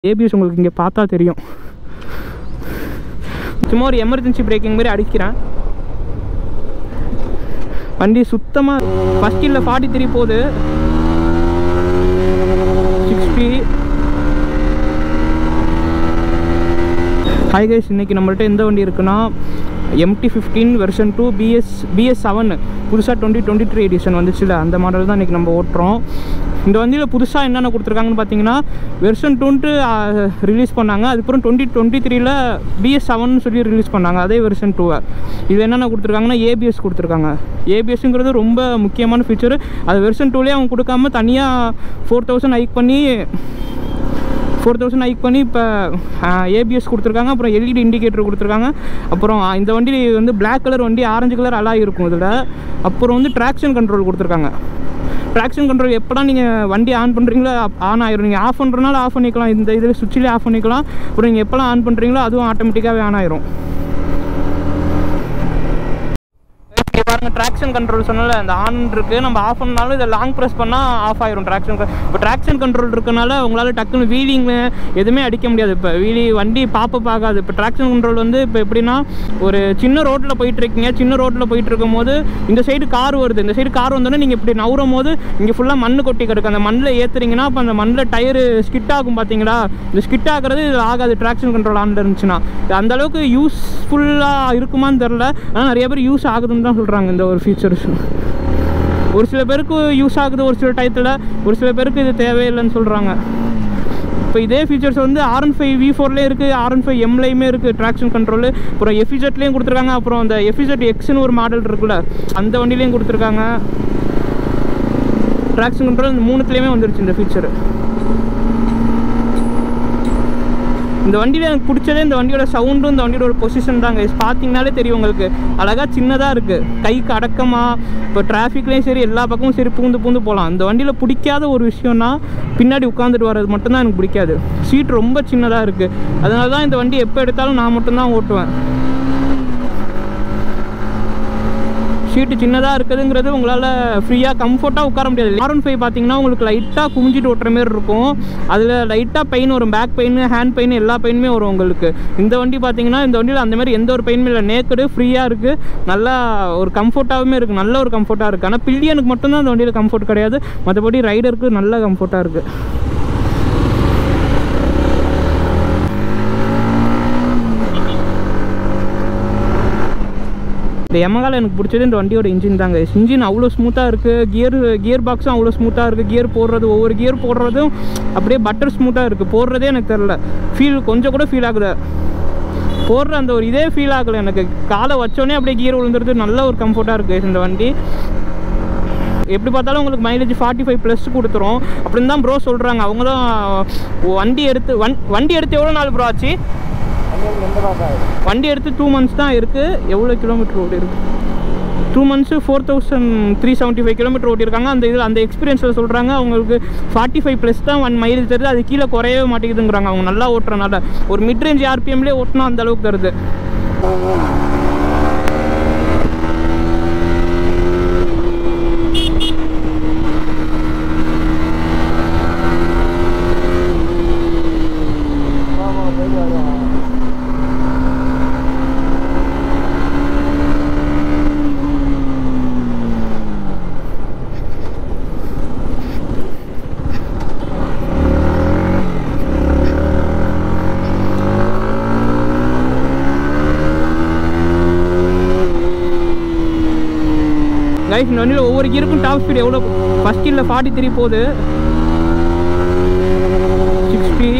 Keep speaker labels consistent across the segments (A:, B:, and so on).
A: ABS உங்களுக்கு இங்கே பார்த்தா தெரியும் சும்மா ஒரு எமர்ஜென்சி பிரேக்கிங் மாதிரி அடிக்கிறேன் வண்டி சுத்தமாக ஃபஸ்ட் இல்லை ஃபார்ட்டி த்ரீ போகுது சிக்ஸ்டி ஹை கைஸ் இன்னைக்கு நம்மள்ட்ட எந்த வண்டி இருக்குன்னா MT fifteen version two BS BS seven புதுசாக டுவெண்ட்டி டுவெண்ட்டி த்ரீ எடிஷன் வந்துச்சுல அந்த மாடல் தான் இன்றைக்கி நம்ம ஓட்டுறோம் இந்த வண்டியில் புதுசாக என்னென்ன கொடுத்துருக்காங்கன்னு பார்த்தீங்கன்னா வெர்ஷன் டூன்ட்டு ரிலீஸ் பண்ணாங்க அதுக்கப்புறம் டுவெண்ட்டி டுவெண்ட்டி த்ரீல பிஎஸ் செவன் சொல்லி ரிலீஸ் பண்ணாங்க அதே வெர்ஷன் டூவை இதில் என்னென்ன கொடுத்துருக்காங்கன்னா ஏபிஎஸ் கொடுத்துருக்காங்க ஏபிஎஸ்ங்கிறது ரொம்ப முக்கியமான ஃபீச்சர் அது வெர்ஷன் டூலேயே அவங்க கொடுக்காம தனியாக ஃபோர் தௌசண்ட் ஹைக் பண்ணி ஃபோர் தௌசண்ட் ஹைக் பண்ணி இப்போ ஏபிஎஸ் கொடுத்துருக்காங்க அப்புறம் எல்இடி இண்டிகேட்டர் கொடுத்துருக்காங்க அப்புறம் இந்த வண்டி வந்து Black கலர் வண்டி ஆரஞ்சு கலர் அலாய் இருக்கும் இதில் அப்புறம் வந்து ட்ராக்ஷன் கண்ட்ரோல் கொடுத்துருக்காங்க ட்ராக்ஷன் கண்ட்ரோல் எப்போதான் நீங்கள் வண்டி ஆன் பண்ணுறீங்களோ ஆன் ஆயிரும் நீங்கள் ஆஃப் பண்ணுறனால ஆஃப் பண்ணிக்கலாம் இந்த இதில் சுவிட்சிலே ஆஃப் பண்ணிக்கலாம் அப்புறம் நீங்கள் எப்போலாம் ஆன் பண்ணுறீங்களோ அதுவும் ஆட்டோமேட்டிக்காகவே ஆன் ஆயிரும் இங்கே பாருங்க ட்ராக்ஷன் கண்ட்ரோல் சொன்னால அந்த ஆன் இருக்கு நம்ம ஆஃப் பண்ணாலும் இதை லாங் ப்ரெஸ் பண்ணால் ஆஃப் ஆயிரும் ட்ராக்ஷன் இப்போ ட்ராக்ஷன் கண்ட்ரோல் இருக்கனால உங்களால் டக்குன்னு வீலிங் எதுவுமே அடிக்க முடியாது இப்போ வீலி வண்டி பாப்ப ஆகாது இப்போ ட்ராக்ஷன் கண்ட்ரோல் வந்து இப்போ எப்படின்னா ஒரு சின்ன ரோட்டில் போயிட்டு இருக்கீங்க சின்ன ரோட்டில் போயிட்டு இருக்கும் போது இந்த சைடு கார் வருது இந்த சைடு கார் வந்தோடனே நீங்கள் இப்படி நவுறும் போது இங்கே ஃபுல்லாக மண் கொட்டி கிடக்கு அந்த மண்ணில் ஏற்றுறீங்கன்னா அப்போ அந்த மண்ணில் டயரு ஸ்கிட் ஆகும் பார்த்தீங்களா இந்த ஸ்கிட் ஆகிறது இது ஆகாது ட்ராக்ஷன் கண்ட்ரோல் ஆன் இருந்துச்சுன்னா இது அந்த அளவுக்கு யூஸ்ஃபுல்லாக இருக்குமான்னு தெரில ஆனால் நிறைய பேர் யூஸ் ஆகுதுன்னு தான் சொல்கிறாங்க இந்த ஒரு ஃபீச்சர்ஸ் ஒரு சில பேருக்கு யூஸ் ஆகுது ஒரு சில டயத்தில் ஒரு சில பேருக்கு இது தேவையில்லைன்னு சொல்கிறாங்க இப்போ இதே ஃபீச்சர்ஸ் வந்து ஆர்என் ஃபைவ் வி ஃபோர்லேயே இருக்குது ஆர்என் ஃபைவ் எம்லையுமே இருக்குது ட்ராக்ஷன் கண்ட்ரோல் அப்புறம் எஃபிஜெட்லேயும் கொடுத்துருக்காங்க அப்புறம் அந்த எஃபிஜெட் எக்ஸ்னு ஒரு மாடல் இருக்குல்ல அந்த வண்டிலையும் கொடுத்துருக்காங்க ட்ராக்ஷன் கண்ட்ரோல் இந்த மூணுத்துலேயுமே வந்துருச்சு இந்த ஃபீச்சர் இந்த வண்டியில் எனக்கு பிடிச்சதே இந்த வண்டியோட சவுண்டும் இந்த வண்டியோட பொசிஷன் தாங்க இது பார்த்தீங்கனாலே தெரியும் உங்களுக்கு அழகாக சின்னதாக இருக்குது கைக்கு அடக்கமாக இப்போ டிராஃபிக்லேயும் சரி எல்லா பக்கமும் சரி பூந்து பூந்து போகலாம் இந்த வண்டியில் பிடிக்காத ஒரு விஷயம்னா பின்னாடி உட்காந்துட்டு வர்றது மட்டும்தான் எனக்கு பிடிக்காது சீட் ரொம்ப சின்னதாக இருக்குது அதனால தான் இந்த வண்டி எப்போ எடுத்தாலும் நான் மட்டும்தான் ஓட்டுவேன் சீட்டு சின்னதாக இருக்குதுங்கிறது உங்களால் ஃப்ரீயாக கம்ஃபர்ட்டாக உட்கார முடியாது ஆர் ஒன் ஃபைவ் பார்த்தீங்கன்னா உங்களுக்கு லைட்டாக குமிஞ்சிட்டு ஓட்டுற மாதிரி இருக்கும் அதில் லைட்டாக பெயின் வரும் பேக் பெயின் ஹேண்ட் பெயின் எல்லா பெயினுமே வரும் உங்களுக்கு இந்த வண்டி பார்த்தீங்கன்னா இந்த வண்டியில் அந்த மாதிரி எந்த ஒரு பெயினுமே இல்லை நேக்கடு ஃப்ரீயாக இருக்குது நல்லா ஒரு கம்ஃபர்ட்டாகவுமே இருக்குது நல்ல ஒரு கம்ஃபர்ட்டாக இருக்குது ஆனால் பில்லியனுக்கு மட்டும்தான் இந்த வண்டியில் கம்ஃபர்ட் கிடையாது மற்றபடி ரைடருக்கு நல்ல கம்ஃபர்ட்டாக இருக்குது இந்த எமகால எனக்கு பிடிச்சது இந்த வண்டியோட இன்ஜின் தாங்க இன்ஜின் அவ்வளோ ஸ்மூத்தாக இருக்குது கியர் கியர் பாக்ஸும் அவ்வளோ ஸ்மூத்தாக இருக்குது கியர் போடுறது ஒவ்வொரு கியர் போடுறதும் அப்படியே பட்டர் ஸ்மூத்தாக இருக்குது போடுறதே எனக்கு தெரில ஃபீல் கொஞ்சம் கூட ஃபீல் ஆகுது போடுற அந்த ஒரு இதே ஃபீல் ஆகலை எனக்கு காலை வச்சோடனே அப்படியே கியர் விழுந்துறது நல்ல ஒரு கம்ஃபர்ட்டாக இருக்குது இந்த வண்டி எப்படி பார்த்தாலும் உங்களுக்கு மைலேஜ் ஃபார்ட்டி ஃபைவ் ப்ளஸ் கொடுத்துரும் அப்படின்னு தான் ப்ரோ சொல்கிறாங்க அவங்க தான் வண்டி எடுத்து வண் வண்டி எடுத்து எவ்வளோ நாள் ப்ரோ ஆச்சு வண்டி எடுத்து டூ மந்த்ஸ் தான் இருக்குது எவ்வளோ கிலோமீட்டர் ஓடி இருக்கு two months four thousand three seventy five kilometre ஓட்டியிருக்காங்க அந்த இதில் அந்த எக்ஸ்பீரியன்ஸில் சொல்கிறாங்க அவங்களுக்கு ஃபார்ட்டி ஃபைவ் ப்ளஸ் தான் ஒன் மைலேஜ் தருது அது கீழே குறையவே மாட்டேங்குதுங்கிறாங்க அவங்க நல்லா ஓட்டுறனால ஒரு மிட் ரேஞ்ச் ஆர்பிஎம்லேயே ஓட்டினா அந்த அளவுக்கு தருது கைஸ் இந்த வண்டியில் ஒவ்வொரு கியருக்கும் டாப் ஸ்பீட் எவ்வளோ ஃபஸ்ட் கீரில் ஃபார்ட்டி த்ரீ போகுது சிக்ஸ்டி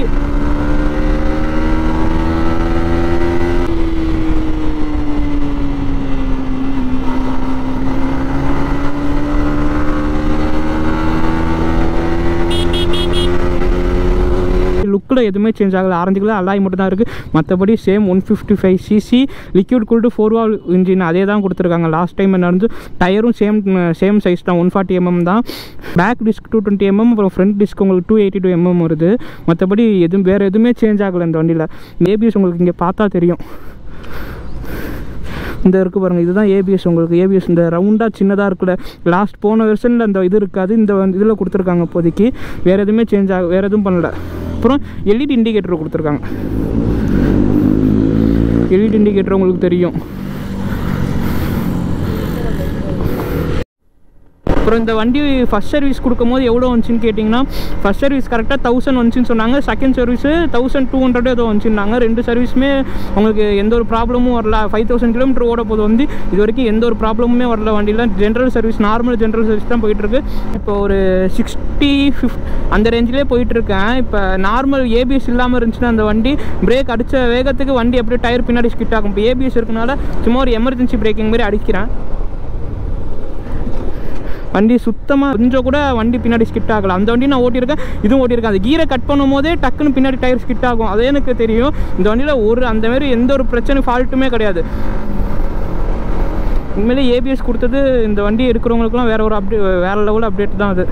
A: லுக்கில் எதுவுமே சேஞ்ச் ஆகலை ஆரஞ்சு கலர் அலாய் மட்டும் தான் இருக்குது மற்றபடி same one fifty five CC liquid cooled four valve engine அதே தான் கொடுத்துருக்காங்க லாஸ்ட் டைம் என்ன இருந்து டயரும் சேம் சேம் சைஸ் தான் ஒன் ஃபார்ட்டி எம்எம் தான் back disc two twenty MM அப்புறம் ஃப்ரண்ட் டிஸ்க் உங்களுக்கு டூ எயிட்டி டூ எம்எம் வருது மற்றபடி எதுவும் வேறு எதுவுமே சேஞ்ச் ஆகலை இந்த வண்டியில் ஏபிஎஸ் உங்களுக்கு இங்கே பார்த்தா தெரியும் இந்த இருக்கு பாருங்கள் இதுதான் ஏபிஎஸ் உங்களுக்கு ஏபிஎஸ் இந்த ரவுண்டாக சின்னதாக இருக்குல்ல லாஸ்ட் போன வருஷனில் அந்த இது இருக்காது இந்த இதில் கொடுத்துருக்காங்க இப்போதைக்கு வேறு எதுவுமே சேஞ்ச் ஆக வேறு எதுவும் பண்ணல அப்புறம் எல்இடி இண்டிகேட்டர் கொடுத்துருக்காங்க எல்இடி இண்டிகேட்டர் உங்களுக்கு தெரியும் அப்புறம் இந்த வண்டி ஃபஸ்ட் சர்வீஸ் கொடுக்கும்போது எவ்வளோ வந்துச்சுன்னு கேட்டிங்கன்னா ஃபஸ்ட் சர்வீஸ் கரெக்டாக தௌசண்ட் வந்துச்சுன்னு சொன்னாங்க second service thousand two hundred ஏதோ வந்துச்சுன்னாங்க ரெண்டு சர்வீஸுமே உங்களுக்கு எந்த ஒரு ப்ராப்ளமும் வரல ஃபைவ் தௌசண்ட் கிலோமீட்டர் ஓட போது வந்து இது வரைக்கும் எந்த ஒரு ப்ராப்ளமுமே வரல வண்டியில் general service normal general service தான் போயிட்டுருக்கு இப்போ ஒரு சிக்ஸ்டி ஃபிஃப்ட் அந்த ரேஞ்சிலே போயிட்டுருக்கேன் இப்போ நார்மல் ஏபிஎஸ் இல்லாமல் இருந்துச்சுன்னா அந்த வண்டி பிரேக் அடித்த வேகத்துக்கு வண்டி அப்படியே டயர் பின்னாடி ஸ்கிட் ஆகும் இப்போ ஏபிஎஸ் இருக்கனால சும்மா ஒரு எமர்ஜென்சி பிரேக்கிங் மாதிரி அடிக்கிறேன் வண்டி சுத்தமாக கொஞ்சம் கூட வண்டி பின்னாடி ஸ்கிட் ஆகல அந்த வண்டி நான் ஓட்டியிருக்கேன் இதுவும் ஓட்டியிருக்கேன் அந்த கீரை கட் பண்ணும் போதே டக்குன்னு பின்னாடி டயர் ஸ்கிட் ஆகும் அதே எனக்கு தெரியும் இந்த வண்டியில் ஒரு அந்த மாதிரி எந்த ஒரு பிரச்சனை ஃபால்ட்டுமே கிடையாது உண்மையிலே ஏபிஎஸ் கொடுத்தது இந்த வண்டி இருக்கிறவங்களுக்குலாம் வேற ஒரு அப்டே வேறு லெவல் அப்டேட் தான் அது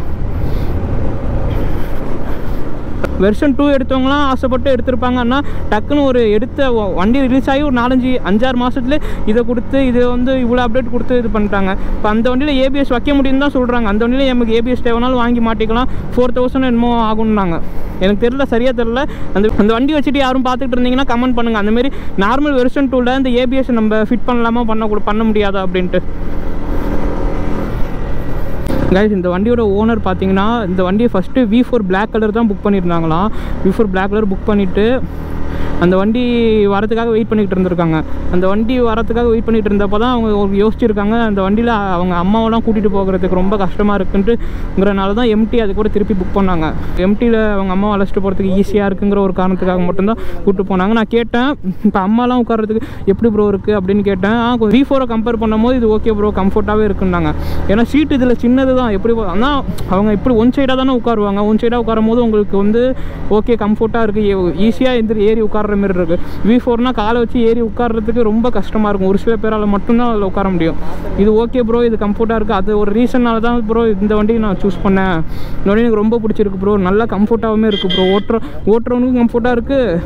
A: வெர்ஷன் டூ எடுத்தவங்களாம் ஆசைப்பட்டு எடுத்திருப்பாங்க ஆனால் டக்குன்னு ஒரு எடுத்த வ- வண்டி ரிலீஸ் ஆகி ஒரு நாலஞ்சு அஞ்சாறு மாதத்துல இதை கொடுத்து இது வந்து இவ்வளோ அப்டேட் கொடுத்து இது பண்ணிட்டாங்க இப்போ அந்த வண்டியில் ஏபிஎஸ் வைக்க முடியும்னு தான் சொல்கிறாங்க அந்த வண்டியில் நமக்கு ஏபிஎஸ் தேவைனாலும் வாங்கி மாட்டிக்கலாம் ஃபோர் தௌசண்ட் என்னமோ ஆகும்னாங்க எனக்கு தெரியல சரியாக தெரில அந்த அந்த வண்டி வச்சுட்டு யாரும் பார்த்துட்டு இருந்தீங்கன்னா கமெண்ட் பண்ணுங்கள் அந்தமாரி நார்மல் வெர்ஷன் டூவில் இந்த ஏபிஎஸ் நம்ம ஃபிட் பண்ணலாமா பண்ண கூட பண்ண முடியாதா அப்படின்ட்டு கைஸ் இந்த வண்டியோட ஓனர் பார்த்தீங்கன்னா இந்த வண்டியை first V four black colour தான் புக் பண்ணியிருந்தாங்களாம் V four black colour book பண்ணிவிட்டு அந்த வண்டி வரதுக்காக வெயிட் பண்ணிக்கிட்டு இருந்திருக்காங்க அந்த வண்டி வரதுக்காக வெயிட் பண்ணிட்டு இருந்தப்போ தான் அவங்க ஒரு யோசிச்சிருக்காங்க அந்த வண்டியில் அவங்க அம்மாவெல்லாம் கூட்டிகிட்டு போகிறதுக்கு ரொம்ப கஷ்டமாக இருக்குன்ட்டுங்கிறனால தான் எம்டி அது கூட திருப்பி புக் பண்ணாங்க எம்டியில் அவங்க அம்மா அழைச்சிட்டு போகிறதுக்கு ஈஸியாக இருக்குங்கிற ஒரு காரணத்துக்காக மட்டும்தான் கூப்பிட்டு போனாங்க நான் கேட்டேன் இப்போ அம்மாலாம் உட்கார்றதுக்கு எப்படி ப்ரோ இருக்குது அப்படின்னு கேட்டேன் ஆ வி ஃபோரை கம்பேர் பண்ணும்போது இது ஓகே ப்ரோ கம்ஃபர்ட்டாகவே இருக்குன்னாங்க ஏன்னா சீட் இதில் சின்னது தான் எப்படி ஆனால் அவங்க இப்படி ஒன் சைடாக தானே உட்காருவாங்க ஒன் சைடாக உட்காரும் போது உங்களுக்கு வந்து ஓகே கம்ஃபர்ட்டாக இருக்குது ஈஸியாக எந்திரி ஏறி உட்கார்ற மாதிரி இருக்குது வி ஃபோர்னால் காலை வச்சு ஏறி உட்கார்றதுக்கு ரொம்ப கஷ்டமாக இருக்கும் ஒரு சில பேரால் மட்டும்தான் அதில் உட்கார முடியும் இது ஓகே ப்ரோ இது கம்ஃபர்ட்டாக இருக்குது அது ஒரு ரீசன்னால தான் ப்ரோ இந்த வண்டியை நான் சூஸ் பண்ணேன் இந்த வண்டி எனக்கு ரொம்ப பிடிச்சிருக்கு ப்ரோ நல்லா கம்ஃபர்ட்டாகவுமே இருக்குது ப்ரோ ஓட்டுற ஓட்டுறவனுக்கும் கம்ஃபர்ட்டாக இருக்குது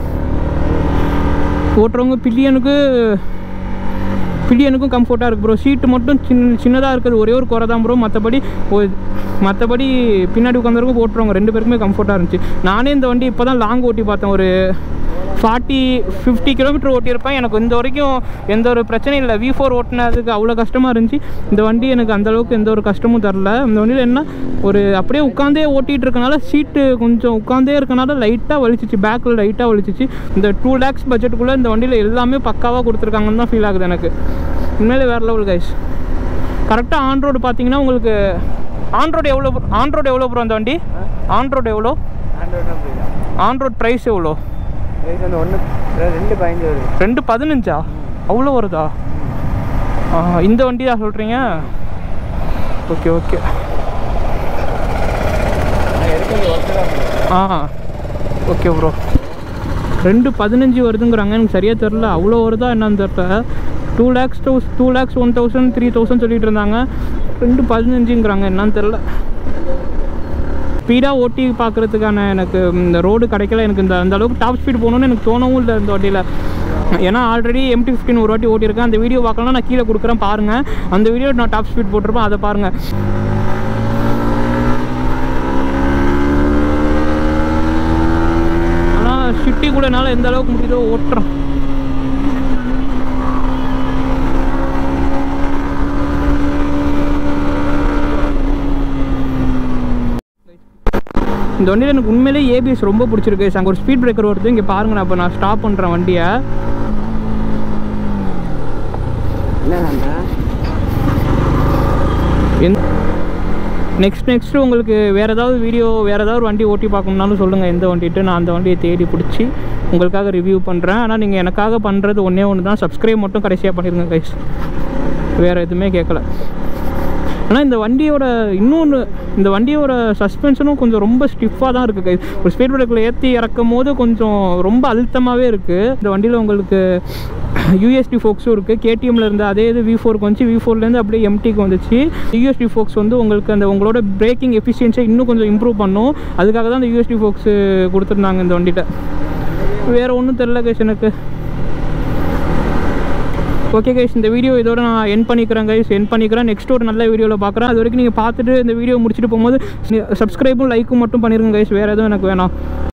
A: ஓட்டுறவங்க பில்லியனுக்கு பில்லியனுக்கும் கம்ஃபர்ட்டாக இருக்குது ப்ரோ சீட்டு மட்டும் சின்ன சின்னதாக இருக்குது ஒரே ஒரு குறை தான் ப்ரோ மற்றபடி மற்றபடி பின்னாடி உட்காந்துருக்கும் ஓட்டுறவங்க ரெண்டு பேருக்குமே கம்ஃபர்ட்டாக இருந்துச்சு நானே இந்த வண்டி இப்போ தான் லாங் ஓட்டி பார்த்தேன் ஒரு ஃபார்ட்டி ஃபிஃப்டி கிலோமீட்டர் ஓட்டியிருப்பேன் எனக்கு இந்த வரைக்கும் எந்த ஒரு பிரச்சனையும் இல்லை வி ஃபோர் ஓட்டினதுக்கு அவ்வளோ கஷ்டமாக இருந்துச்சு இந்த வண்டி எனக்கு அந்த அளவுக்கு எந்த ஒரு கஷ்டமும் தரல இந்த வண்டியில் என்ன ஒரு அப்படியே உட்காந்தே ஓட்டிகிட்டு இருக்கனால சீட்டு கொஞ்சம் உட்காந்தே இருக்கனால லைட்டாக வலிச்சிச்சு பேக்கில் லைட்டாக வலிச்சிச்சு இந்த டூ லேக்ஸ் பட்ஜெட்டுக்குள்ளே இந்த வண்டியில் எல்லாமே பக்காவாக கொடுத்துருக்காங்கன்னு தான் ஃபீல் ஆகுது எனக்கு உண்மையிலே வேறு லெவல் கைஸ் கரெக்டாக ஆன் ரோடு பார்த்தீங்கன்னா உங்களுக்கு ஆன் ரோடு எவ்வளோ ஆன் ரோடு எவ்வளோ ப்ரோ அந்த வண்டி ஆன் ரோடு எவ்வளோ
B: ஆண்ட்ராய்டு போயிடலாம்
A: ஆன் ரோட் ப்ரைஸ் எவ்வளோ
B: ப்ரைஸ் வந்து ஒன்று ரெண்டு பதினஞ்சு வருது
A: ரெண்டு பதினஞ்சா அவ்வளோ வருதா ஆ, இந்த வண்டி தான் சொல்கிறீங்க ஓகே ஓகே
B: நான் எடுக்கிறது ஒர்க்கு தான்
A: ஆ ஓகே ப்ரோ ரெண்டு பதினஞ்சு வருதுங்கிறாங்க எனக்கு சரியாக தெரில அவ்வளோ வருதா என்னன்னு தெரில two lakhs two two lakhs one thousand three thousand சொல்லிட்டு இருந்தாங்க ரெண்டு பதினஞ்சுங்கிறாங்க என்னன்னு தெரில ஸ்பீடாக ஓட்டி பார்க்குறதுக்கான எனக்கு இந்த ரோடு கிடைக்கல எனக்கு இந்த அந்த அளவுக்கு டாப் ஸ்பீட் போகணுன்னு எனக்கு தோணவும் இல்லை இந்த வண்டியில் ஏன்னா ஆல்ரெடி எம்டி ஃபிஃப்டின் ஒரு வாட்டி ஓட்டியிருக்கேன் அந்த வீடியோ பார்க்கலாம் நான் கீழே கொடுக்குறேன் பாருங்கள் அந்த வீடியோ நான் டாப் ஸ்பீட் போட்டிருப்பேன் அதை பாருங்கள் ஆனால் சிட்டி கூட என்னால் எந்த அளவுக்கு முடியுதோ ஓட்டுறேன் இந்த வண்டியில் எனக்கு உண்மையிலேயே ஏபிஎஸ் ரொம்ப பிடிச்சிருக்கு அங்கே ஒரு ஸ்பீட் பிரேக்கர் வருது இங்கே பாருங்க நான் இப்போ நான் ஸ்டாப் பண்ணுறேன் வண்டியை
B: என்ன
A: எந் நெக்ஸ்ட் நெக்ஸ்ட்டு உங்களுக்கு வேறு ஏதாவது வீடியோ வேறு ஏதாவது ஒரு வண்டி ஓட்டி பார்க்கணுன்னாலும் சொல்லுங்கள் எந்த வண்டிட்டு நான் அந்த வண்டியை தேடி பிடிச்சி உங்களுக்காக ரிவ்யூ பண்ணுறேன் ஆனால் நீங்கள் எனக்காக பண்ணுறது ஒன்றே ஒன்று தான் சப்ஸ்கிரைப் மட்டும் கடைசியாக பண்ணிடுங்க கைஸ் வேறு எதுவுமே கேட்கல ஆனால் இந்த வண்டியோட இன்னொன்று இந்த வண்டியோட சஸ்பென்ஷனும் கொஞ்சம் ரொம்ப ஸ்டிஃபாக தான் இருக்குது கைஸ் ஒரு ஸ்பீட் பிரேக்கில் ஏற்றி இறக்கும் போது கொஞ்சம் ரொம்ப அழுத்தமாகவே இருக்குது இந்த வண்டியில் உங்களுக்கு யூஎஸ்டி ஃபோக்ஸும் இருக்குது கேடிஎம்ல இருந்து அதே இது வி ஃபோருக்கு வந்துச்சு வி ஃபோர்லேருந்து அப்படியே எம்டிக்கு வந்துச்சு யூஎஸ்டி ஃபோக்ஸ் வந்து உங்களுக்கு அந்த உங்களோட பிரேக்கிங் எஃபிஷியன்சியை இன்னும் கொஞ்சம் இம்ப்ரூவ் பண்ணும் அதுக்காக தான் அந்த யூஎஸ்டி ஃபோக்ஸ் கொடுத்துருந்தாங்க இந்த வண்டிகிட்ட வேறு ஒன்றும் தெரில கைஸ் எனக்கு ஓகே கைஸ் இந்த வீடியோ இதோட நான் என் பண்ணிக்கிறேன் கைஸ் என் பண்ணிக்கிறேன் நெக்ஸ்ட் ஒரு நல்ல வீடியோவில் பார்க்குறேன் அது வரைக்கும் நீங்கள் பார்த்துட்டு இந்த வீடியோ முடிச்சுட்டு போகும்போது சப்ஸ்கிரைபும் லைக்கும் மட்டும் பண்ணிருங்க கைஸ் வேறு எதுவும் எனக்கு வேணாம்